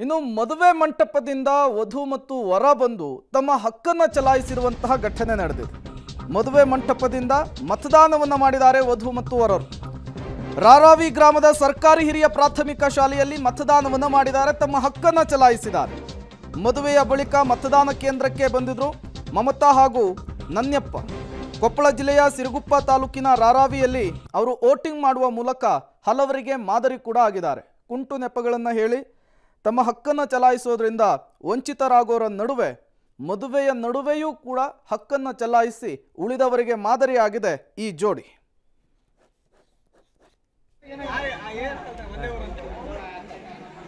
ಇನ್ನು ಮದುವೆ ಮಂಟಪದಿಂದ ವಧು ಮತ್ತು ವರ ಬಂದು ತಮ್ಮ ಹಕ್ಕನ್ನು ಚಲಾಯಿಸಿರುವಂತಹ ಘಟನೆ ನಡೆದಿದೆ ಮದುವೆ ಮಂಟಪದಿಂದ ಮತದಾನವನ್ನು ಮಾಡಿದ್ದಾರೆ ವಧು ಮತ್ತು ವರರು ರಾರಾವಿ ಗ್ರಾಮದ ಸರ್ಕಾರಿ ಹಿರಿಯ ಪ್ರಾಥಮಿಕ ಶಾಲೆಯಲ್ಲಿ ಮತದಾನವನ್ನು ಮಾಡಿದ್ದಾರೆ ತಮ್ಮ ಹಕ್ಕನ್ನು ಚಲಾಯಿಸಿದ್ದಾರೆ ಮದುವೆಯ ಬಳಿಕ ಮತದಾನ ಕೇಂದ್ರಕ್ಕೆ ಬಂದಿದ್ರು ಮಮತಾ ಹಾಗೂ ನನ್ಯಪ್ಪ ಕೊಪ್ಪಳ ಜಿಲ್ಲೆಯ ಸಿರುಗುಪ್ಪ ತಾಲೂಕಿನ ರಾರಾವಿಯಲ್ಲಿ ಅವರು ವೋಟಿಂಗ್ ಮಾಡುವ ಮೂಲಕ ಹಲವರಿಗೆ ಮಾದರಿ ಕೂಡ ಆಗಿದ್ದಾರೆ ಕುಂಟು ನೆಪಗಳನ್ನು ಹೇಳಿ ತಮ್ಮ ಹಕ್ಕನ್ನು ಚಲಾಯಿಸೋದ್ರಿಂದ ವಂಚಿತರಾಗೋರ ನಡುವೆ ಮದುವೆಯ ನಡುವೆಯೂ ಕೂಡ ಹಕ್ಕನ್ನು ಚಲಾಯಿಸಿ ಉಳಿದವರಿಗೆ ಮಾದರಿಯಾಗಿದೆ ಈ ಜೋಡಿ